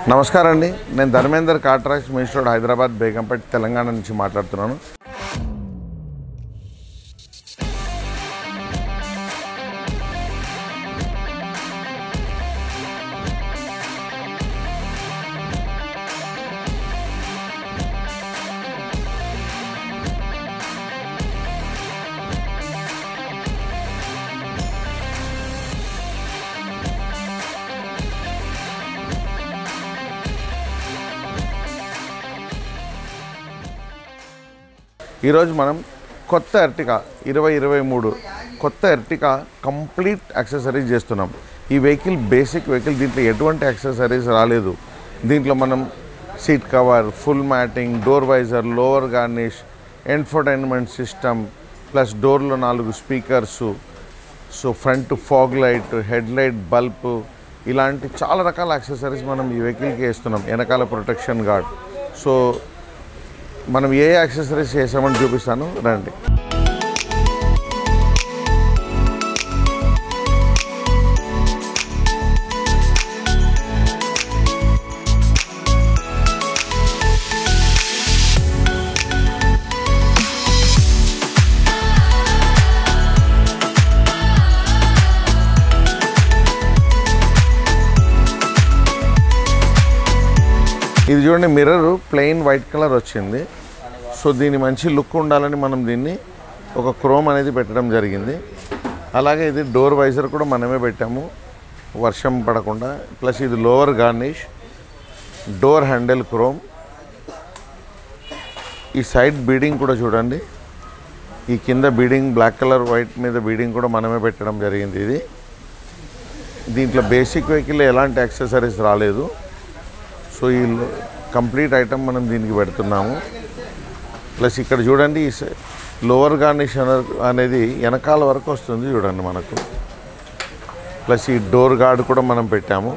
నమస్కారం అండి నేను ధర్మేందర్ కాట్రాక్స్ మినిస్టర్ హైదరాబాద్ బేగంపేట తెలంగాణ నుంచి మాట్లాడుతున్నాను ఈరోజు మనం కొత్త ఎర్టికా ఇరవై ఇరవై మూడు కొత్త ఎర్టికా కంప్లీట్ యాక్సెసరీస్ చేస్తున్నాం ఈ వెహికల్ బేసిక్ వెహికల్ దీంట్లో ఎటువంటి యాక్సెసరీస్ రాలేదు దీంట్లో మనం seat cover full matting door visor lower garnish entertainment system plus డోర్లో నాలుగు speakers so front fog light head light bulb ఇలాంటి చాలా రకాల యాక్సెసరీస్ మనం ఈ వెహికల్కి వేస్తున్నాం వెనకాల ప్రొటెక్షన్ గార్డ్ సో మనం ఏ యాక్సెసరీస్ చేసామని చూపిస్తాను రండి ఇది చూడండి మిర్రర్ ప్లెయిన్ వైట్ కలర్ వచ్చింది సో దీని మంచి లుక్ ఉండాలని మనం దీన్ని ఒక క్రోమ్ అనేది పెట్టడం జరిగింది అలాగే ఇది డోర్ వైజర్ కూడా మనమే పెట్టాము వర్షం పడకుండా ప్లస్ ఇది lower garnish door handle chrome ఈ సైడ్ బీడింగ్ కూడా చూడండి ఈ కింద బీడింగ్ బ్లాక్ కలర్ వైట్ మీద బీడింగ్ కూడా మనమే పెట్టడం జరిగింది ఇది దీంట్లో బేసిక్ వెహికల్ ఎలాంటి యాక్సెసరీస్ రాలేదు సో ఈ కంప్లీట్ ఐటమ్ మనం దీనికి పెడుతున్నాము ప్లస్ ఇక్కడ చూడండి ఈ సై- లోవర్ గార్నిష్ అన- అనేది వెనకాల వరకు వస్తుంది చూడండి మనకు ప్లస్ ఈ డోర్ గార్డ్ కూడా మనం పెట్టాము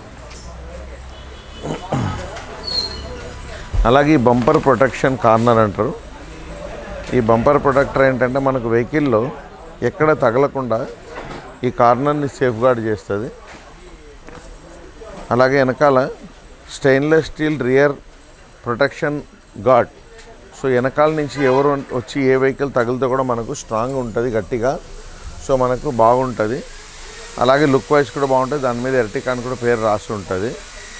అలాగే ఈ బంపర్ ప్రొటెక్షన్ కార్నర్ అంటారు ఈ బంపర్ ప్రొటెక్టర్ ఏంటంటే మనకు వెహికల్లో ఎక్కడ తగలకుండా ఈ కార్నర్ని సేఫ్ గార్డ్ చేస్తుంది అలాగే వెనకాల stainless steel rear protection guard so వెనకాల నుంచి ఎవరు వచ్చి ఏ వెహికల్ తగిలితే కూడా మనకు స్ట్రాంగ్ ఉంటుంది గట్టిగా సో మనకు బాగుంటుంది అలాగే లుక్ వైజ్ కూడా బాగుంటుంది దాని మీద ఎర్టికా అని కూడా పేరు రాసి ఉంటుంది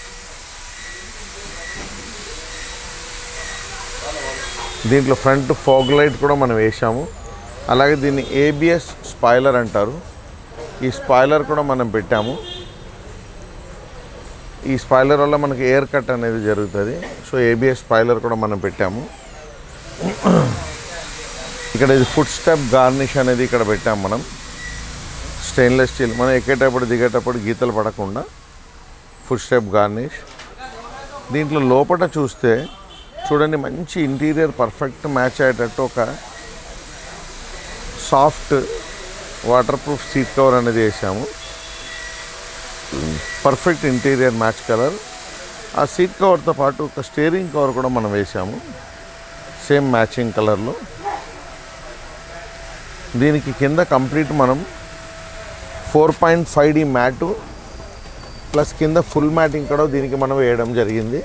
దీంట్లో ఫ్రంట్ ఫాగ్ లైట్ కూడా మనం వేసాము అలాగే దీన్ని ఏబిఎస్ స్పాయిలర్ అంటారు ఈ స్పాయిలర్ కూడా మనం పెట్టాము ఈ స్పాయిలర్ వల్ల మనకి ఎయిర్ కట్ అనేది జరుగుతుంది సో ఏబిఎస్ స్పాయిలర్ కూడా మనం పెట్టాము ఇక్కడ ఇది ఫుట్ స్టెప్ గార్నిష్ అనేది ఇక్కడ పెట్టాం మనం స్టెయిన్లెస్ స్టీల్ మనం ఎక్కేటప్పుడు దిగేటప్పుడు గీతలు పడకుండా ఫుట్ స్టెప్ గార్నిష్ దీంట్లో లోపల చూస్తే చూడండి మంచి ఇంటీరియర్ పర్ఫెక్ట్ మ్యాచ్ అయ్యేటట్టు ఒక soft water proof seat cover అనేది వేసాము పర్ఫెక్ట్ ఇంటీరియర్ మ్యాచ్ కలర్ ఆ సీట్ కవర్తో పాటు ఒక స్టీరింగ్ కవర్ కూడా మనం వేసాము సేమ్ మ్యాచింగ్ కలర్లో దీనికి కింద కంప్లీట్ మనం four point five D mat plus కింద ఫుల్ మ్యాటింగ్ కూడా దీనికి మనం వేయడం జరిగింది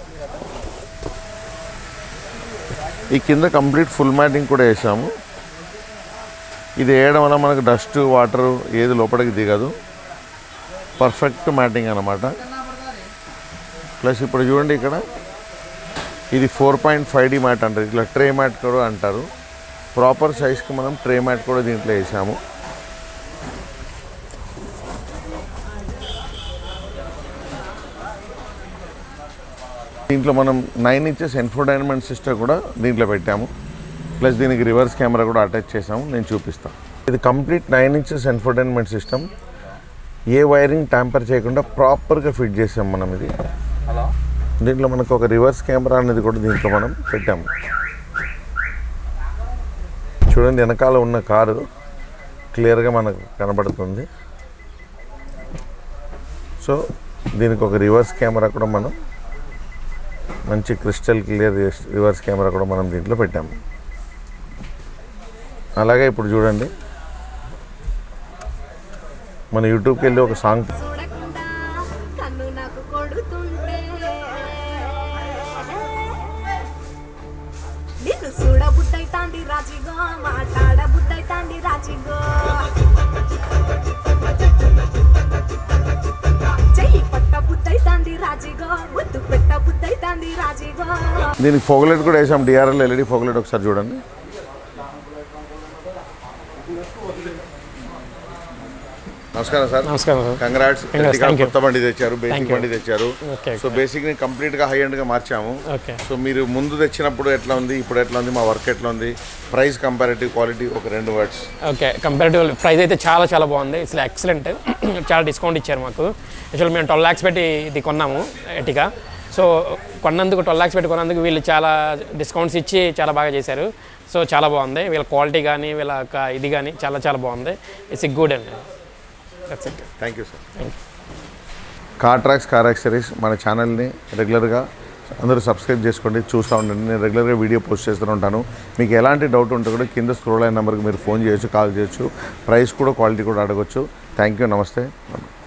ఈ కింద కంప్లీట్ ఫుల్ మ్యాటింగ్ కూడా వేసాము ఇది వేయడం వల్ల మనకు డస్ట్ వాటర్ ఏది లోపలికి దిగదు పర్ఫెక్ట్ మ్యాటింగ్ అనమాట ప్లస్ ఇప్పుడు చూడండి ఇక్కడ ఇది four point five D mat అంటారు ఇట్లా ట్రే మ్యాట్ కూడా అంటారు ప్రాపర్ సైజ్కి మనం ట్రే మ్యాట్ కూడా దీంట్లో వేసాము దీంట్లో మనం నైన్ ఇంచెస్ ఎన్ఫోర్టైన్మెంట్ సిస్టమ్ కూడా దీంట్లో పెట్టాము ప్లస్ దీనికి రివర్స్ కెమెరా కూడా అటాచ్ చేసాము నేను చూపిస్తాను ఇది complete nine inches entertainment system ఏ వైరింగ్ ట్యాంపర్ చేయకుండా ప్రాపర్గా ఫిట్ చేసాం మనం ఇది హలో దీంట్లో మనకు ఒక రివర్స్ కెమెరా అనేది కూడా దీంట్లో మనం పెట్టాము చూడండి వెనకాల ఉన్న కారు క్లియర్గా మనకు కనబడుతుంది సో దీనికి ఒక రివర్స్ కెమెరా కూడా మనం మంచి క్రిస్టల్ క్లియర్ రివర్స్ కెమెరా కూడా మనం దీంట్లో పెట్టాము అలాగే ఇప్పుడు చూడండి మన యూట్యూబ్కి వెళ్ళి ఒక సాంగ్ చూడకుండా కన్ను నాకు కొడుతుంటే బుద్ధైతాంది రాజిగో మాట్లాడ బుద్ధైతాంది రాజిగో చెయ్యి పట్ట బుద్ధైతాంది రాజిగో ముద్దు పెట్ట బుద్ధైతాంది రాజిగో దీనికి ఫోగలెట్ కూడా వేసాం డిఆర్ఎల్ ఎల్ఈడి ఫోగలెట్ ఒకసారి చూడండి నమస్కారం సార్ నమస్కారం sir congrats Congrats, thank you. కొత్త బండి తెచ్చారు బేసిక్ Thank you. బండి తెచ్చారు ఓకే సో బేసిక్ ని కంప్లీట్ గా హై ఎండ్ గా మార్చాము ఓకే సో మీరు ముందు తెచ్చినప్పుడు ఎట్లా ఉంది ఇప్పుడు ఎట్లా ఉంది మా వర్క్ ఎట్లా ఉంది ప్రైస్ కంపారిటివ్ క్వాలిటీ ఒక రెండు వర్డ్స్ ఓకే కంపారిటివ్ ప్రైస్ అయితే చాలా చాలా బాగుంది అసలు ఎక్సలెంట్ చాలా డిస్కౌంట్ ఇచ్చారు మాకు యాక్చువల్ మేము ట్వెల్వ్ ల్యాక్స్ పెట్టి ఇది కొన్నాము ఎటిగా సో కొన్నందుకు ట్వెల్వ్ ల్యాక్స్ పెట్టి కొన్నందుకు వీళ్ళు చాలా డిస్కౌంట్స్ ఇచ్చి చాలా బాగా చేశారు సో చాలా బాగుంది వీళ్ళ క్వాలిటీ కానీ వీళ్ళ యొక్క ఇది కానీ చాలా చాలా బాగుంది ఇట్స్ గుడ్ అండి that's it thank you sir car tracks car accessories మన ఛానల్ని రెగ్యులర్గా అందరూ సబ్స్క్రైబ్ చేసుకోండి చూస్తూ ఉండండి నేను రెగ్యులర్గా వీడియో పోస్ట్ చేస్తూ ఉంటాను మీకు ఎలాంటి డౌట్ ఉంటే కూడా కింద స్క్రోల్ అయిన నెంబర్కి మీరు ఫోన్ చేయొచ్చు కాల్ చేయొచ్చు ప్రైస్ కూడా క్వాలిటీ కూడా అడగొచ్చు థ్యాంక్ యూ నమస్తే